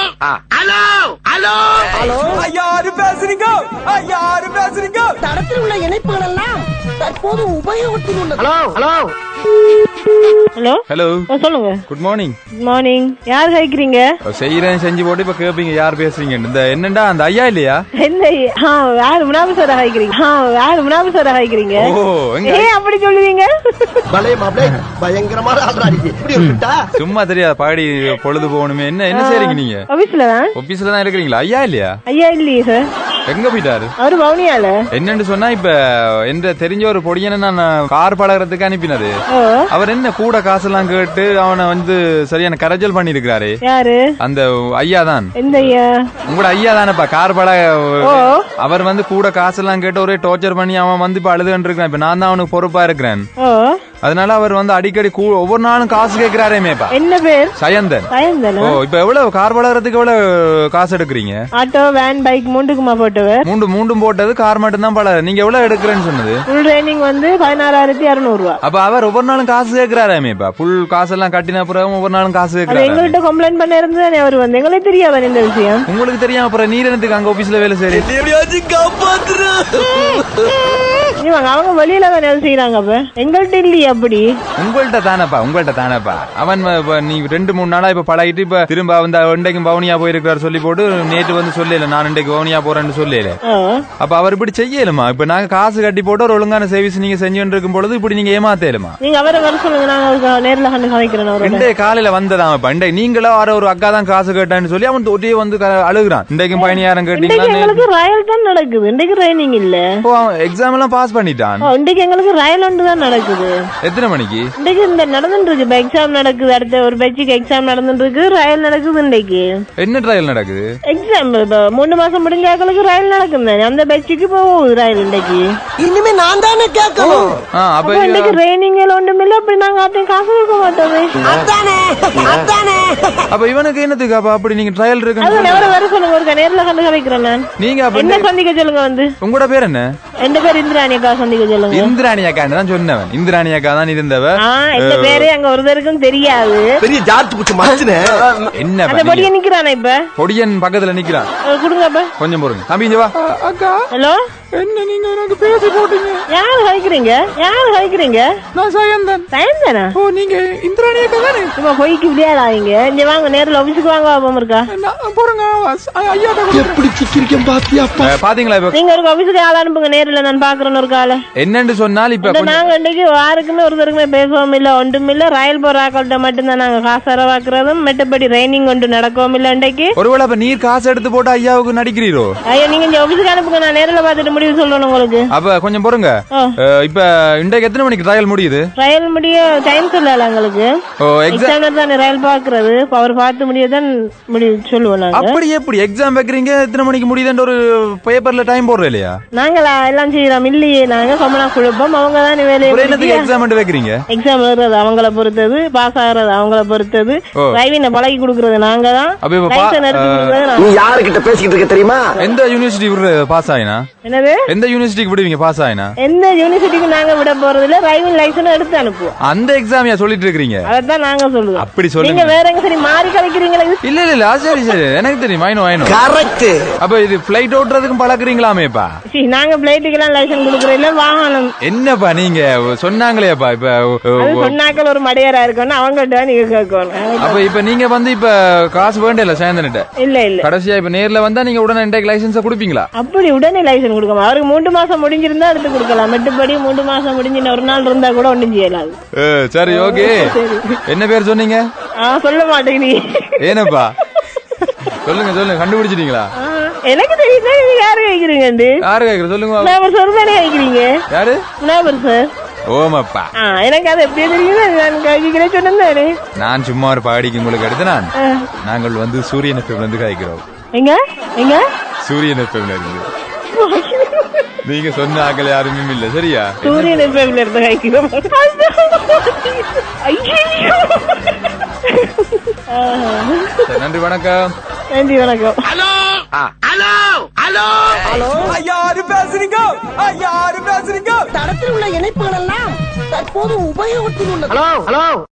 Hello hello யாரு பேசுறீங்க யாரு பேசுறீங்க தடத்தில் உள்ள இணைப்புகள் எல்லாம் தற்போது உபயோகத்தில் உள்ளது ஹலோ ஹலோ ஹலோ ஹலோ ஆ, சொல்லுங்க குட் மார்னிங் குட் மார்னிங் யார் கேக்குறீங்க செய்யறேன் செஞ்சு போட்டு இப்ப கேப்பீங்க யார் பேசுறீங்க இந்த என்னண்டா அந்த ஐயா இல்லையா என்ன ஆ யார் முனாபு சார் ஹாய்க்கிறீங்க ஆ யார் முனாபு சார் ஹாய்க்கிறீங்க ஓ எங்க ஏன் அப்படி சொல்லுவீங்க பலே மாப்பிளே பயங்கரமான ஆள்றாடி இப்படி விட்டா சும்மா தெரியாது பாடி பொழுது போகணுமே என்ன என்ன செய்றீங்க நீங்க ஆபீஸ்ல தான் ஆபீஸ்ல தான் இருக்கிறீங்களா ஐயா இல்லையா ஐயா இல்லையே சார் எங்க போயிட்டாரு அவரு பவுனியால என்னன்னு சொன்னா இப்ப என்ற தெரிஞ்ச ஒரு பொடியனை நான் கார் பழகிறதுக்கு அனுப்பினது ஓ அவர் என்ன கூட காசெல்லாம் கேட்டு அவனை வந்து சரியான கரைச்சல் பண்ணிருக்கிறாரு யாரு அந்த ஐயா தான் எந்த ஐயா உங்களோட ஐயா தானேப்பா கார் பழ ஓ அவர் வந்து கூட காசெல்லாம் கேட்டு ஒரே டார்ச்சர் பண்ணி அவன் வந்து இப்ப அழுதுன்னு இருக்கான் இப்ப நான் தான் அவனுக்கு பொறுப்பா இருக்கிறேன் ஓ அதனால அவர் வந்து அடிக்கடி கூ- ஒவ்வொரு நாளும் காசு கேட்கிறாரேமேப்பா என்ன பேர் சயந்தன் ஓ பயந்தனா இப்ப எவ்வளவு கார் வளர்றதுக்கு எவ்வளவு காசு எடுக்கிறீங்க ஆட்டோ வேன் பைக் மூண்டுக்குமா போட்டவர் மூண்டு மூண்டும் போட்டது கார் மட்டும் தான் பல நீங்க எவ்வளவு எடுக்கிறேன்னு சொன்னது ஃபுல் ட்ரைனிங் வந்து பதினாறாயிரத்தி அறுநூறு ரூபா அப்ப அவர் ஒவ்வொரு நாளும் காசு கேட்கிறாரேமேப்பா புல் காசெல்லாம் கட்டின பிறகு ஒவ்வொரு நாளும் காசு அது கேட்கிறாரு எங்கள்கிட்ட கம்ப்ளைண்ட் பண்ண இருந்து தானே அவர் வந்து எங்களுக்கு தெரியாத இந்த விஷயம் உங்களுக்கு தெரியாம அப்புறம் நீர் எனக்கு அங்க ஆபீஸ்ல வேலை செய்யறீங்க எப்படியாச்சும் காப்பாத்துரு இவங்க அவங்க வெளியில தானே வேலை செய்யறாங்க அப்ப எங்கள்கிட்ட இல்லையே அப்படி உங்கள்ட்ட தானப்பா உங்கள்ட்ட தானப்பா அவன் வ- வ- நீ ரெண்டு மூணு நாளா இப்ப பழகிட்டு இப்ப திரும்ப வந்து இன்றைக்கும் பவுனியா போயிருக்காரு சொல்லி போட்டு நேற்று வந்து சொல்லல நான் இன்றைக்கு பவுனியா போறேன்னு சொல்லல ஓ அப்ப அவர் இப்படி செய்யலுமா இப்ப நாங்க காசு கட்டி போட்டு ஒரு ஒழுங்கான சர்வீஸ் நீங்க செஞ்சுட்டு இருக்கும் பொழுது இப்படி நீங்க ஏமாத்தேலுமா நீங்க அவரை வர சொல்லுங்க நாங்க அவருக்கு நேர்ல கண்டு கதைக்கிறேன் அவரோட இன்றைய காலையில வந்ததாம் இப்ப இன்றைய நீங்களா வர ஒரு அக்கா தான் காசு கேட்டான்னு சொல்லி அவன் ஒட்டியே வந்து க- அழுகுறான் இன்றைக்கும் பயணியாரம் இன்றைக்கு கேட்டீங்களா எங்களுக்கு ரயல் தான் நடக்குது இன்றைக்கு ட்ரைனிங் இல்ல எக்ஸாம் எல்லாம் பாஸ் பண்ணிட்டான் ஓ, இன்றைக்கு எங்களுக்கு ரயல் ஒன்று தான் நடக்குது எத்தனை மணிக்கு இன்றைக்கு இந்த நடந்துட்டு இருக்கு இப்ப எக்ஸாம் நடக்குது அடுத்த ஒரு பேச்சுக்கு எக்ஸாம் நடந்துட்டு இருக்கு ரயல் நடக்குது இன்றைக்கு என்ன ட்ரையல் நடக்குது எக்ஸாம் இப்ப மூணு மாசம் முடிஞ்சாக்களுக்கு ரயல் நடக்கும் தானே அந்த பேச்சுக்கு போகுது ரயல் இன்றைக்கு இனிமே நான் தானே கேட்கணும் ஆ அப்ப அப்ப இன்றைக்கு ட்ரைனிங் எல்லாம் ஒன்றும் இல்ல அப்படி நாங்க அத்தையும் காசு கொடுக்க மாட்டோமே அதானே அதானே அப்ப இவனுக்கு என்னத்துக்கு அப்ப அப்படி நீங்க ட்ரையல் அது இருக்குன்னு அவரை வர சொல்லுங்க ஒரு நேர்ல கண்டு கதைக்கிறேன் நான் நீங்க அப்ப என்ன சந்திக்க சொல்லுங்க வந்து உங்களோட பேர் என்ன எந்த பேர் இந்திராணி அக்கா சந்திக்க சொல்லுங்க இந்திராணி அக்கா தான் சொன்னவன் இந்திராணி அக்கா தான் இருந்தவ ஆ எந்த பேரு அங்க ஒருத்தருக்கும் தெரியாது பெரிய ஜாத்து குச்சி மச்சுனே என்ன அந்த பண்ணீங்க? பொடிய நிக்கிறானே இப்ப பொடியன் பக்கத்துல நிக்கிறான் அஹ் கொடுங்க அப்ப கொஞ்சம் பொறுங்க தம்பி இங்க வா அக்கா ஹலோ என்ன நீங்க எனக்கு பேசி போட்டீங்க யாரு கழிக்கிறீங்க யாரு கழிக்கிறீங்க நான் சயந்தன் பயந்தானா ஓ நீங்க இந்திராணி அக்கா தானே சும்மா பொய்க்கு விளையாடாதீங்க இங்க வாங்க நேர்ல ஆபீஸுக்கு வாங்க பாப்போம் இருக்கா போறங்க ஐயா எப்படி சிக்கிரிக்கம் பாத்தியாப்பா பாத்தீங்களா இப்ப நீங்க ஒரு ஆபீஸுக்கு ஆள் அனுப்புங்க நேர்ல நான் பாக்குறேன் ஒரு கால என்னன்னு சொன்னால் இப்ப இந்த கொஞ்சம் நாங்க இன்னைக்கு யாருக்குமே ஒருத்தருக்குமே பேசவும் இல்ல ஒன்றும் இல்ல ரயில் போற ஆக்கள்கிட்ட மட்டும்தான் நாங்க காசு அறவாக்குறதும் மற்றபடி ட்ரைனிங் ஒன்று நடக்கவும் இல்ல இன்னைக்கு ஒருவேளை அப்ப நீர் காசு எடுத்து போட்டு ஐயாவுக்கு நடிக்கிறீரோ ஐயா நீங்க இந்த ஆபீஸுக்கு அனுப்புங்க நான் நேர்ல பார்த்துட்டு முடிவு சொல்லணும் உங்களுக்கு அப்ப கொஞ்சம் பொறுங்க ஓ. அஹ், இப்ப இன்றைக்கு எத்தனை மணிக்கு ட்ரையல் முடியுது ரயில் முடிய டைம் சொல்லல எங்களுக்கு ஓ எக்ஸாம் எக்ஸாம் தானே ரயில் பாக்குறது இப்ப அவர் பார்த்து முடியதான் முடிவு சொல்லுவோம் நாங்க அப்படி எப்படி எக்ஸாம் வைக்கிறீங்க எத்தனை மணிக்கு முடியுதுன்ற ஒரு பேப்பர்ல டைம் போடுற இல்லையா நாங்களா எல்லாம் செய்யறோம் இல்லையே நாங்க சமனா குழப்பம் அவங்க தான் வேலையை ஒரு என்னத்துக்கு எக்ஸாம் வைக்கிறீங்க எக்ஸாம் எழுதுறது அவங்கள பொறுத்தது பாஸ் ஆகுறது அவங்கள பொறுத்தது ஓ. டிரைவிங் பழகி கொடுக்கறது நாங்க தான் அப்ப இப்ப பா- லைசன் எடுத்து கொடுக்கறது நாங்க. நீ யாருகிட்ட பேசிக்கிட்டு இருக்க தெரியுமா எந்த யூனிவர்சிட்டி பாஸ் ஆயினா என்னது எந்த யூனிவர்சிட்டிக்கு விடுவீங்க பாஸ் ஆயினா எந்த யூனிவர்சிட்டிக்கு நாங்க விட போறது இல்ல டிரைவிங் லைசன் எடுத்து அனுப்புவோம் அந்த எக்ஸாம் சொல்லிட்டு இருக்கீங்க அதான் நாங்க சொல்லுவோம் அப்படி நீங்க சொல்லுங்க வேற எங்க சரி மாறி கலைக்கிறீங்களா இல்ல இல்ல இல்ல அது சரி சரி எனக்கு தெரியும் ஐனோ ஐனோ கரெக்ட் அப்ப இது பிளைட் ஓட்டுறதுக்கும் பழக்குறீங்களாமேப்பா சீ, நாங்க பிளைட்டுக்கெல்லாம் லைசன் கொடுக்கறது இல்ல வாகனம் என்னப்பா நீங்க சொன்னாங்களேப்பா இப்ப அது சொன்னாக்கள் ஒரு மடையரா இருக்கணும் அவங்கள்ட்ட நீங்க கேட்கணும் அப்ப இப்ப நீங்க வந்து இப்ப காசு வேண்டிய சேந்தன்ட்ட இல்ல இல்ல கடைசியா இப்ப நேர்ல வந்தா நீங்க உடனே இன்டேக் லைசன்ஸ் கொடுப்பீங்களா அப்படி உடனே லைசன் கொடுக்கணும் அவருக்கு மூன்று மாசம் முடிஞ்சிருந்தா எடுத்து கொடுக்கலாம் மெட்டுப்படி மூன்று மாசம் முடிஞ்சு இன்னும் ஒரு நாள் இருந்தா கூட ஒண்ணும் செய்யலாது ஏ, சரி ஓகே என்ன பேர் சொன்னீங்க ஆ சொல்ல மாட்டேங்க ஏனப்பா சொல்லுங்க சொல்லுங்க கண்டுபிடிச்சிட்டீங்களா எனக்கு தெரியும் நீங்க யாரு கேக்குறீங்க யாரு கேக்குற சொல்லுங்க விநாயகர் சார் தானே கேக்குறீங்க யாரு விநாயகர் சார் ஓமப்பா ஆ எனக்கு அது எப்படியே தெரியும் நான் கேட்கிறேன் சொன்னேன் நான் சும்மா ஒரு பாடிக்கு உங்களுக்கு எடுத்து நான் நாங்கள் வந்து சூரியன் எஃப்எம்ல இருந்து காய்க்கிறோம் எங்க எங்க சூரியன் எஃப்எம்ல இருந்து நீங்க சொன்ன ஆக்கள் யாருமே இல்ல சரியா சூரியன் எஃப்எம்ல இருந்து கேட்கிறோம் ஐயோ சரி, நன்றி வணக்கம் நன்றி வணக்கம் ஹலோ ஹலோ ஹலோ யாரு பேசுறீங்க யாரு பேசுறீங்க தடத்தில் உள்ள இணைப்புகள் எல்லாம் தற்போது உபயோகத்தில் உள்ளது ஹலோ ஹலோ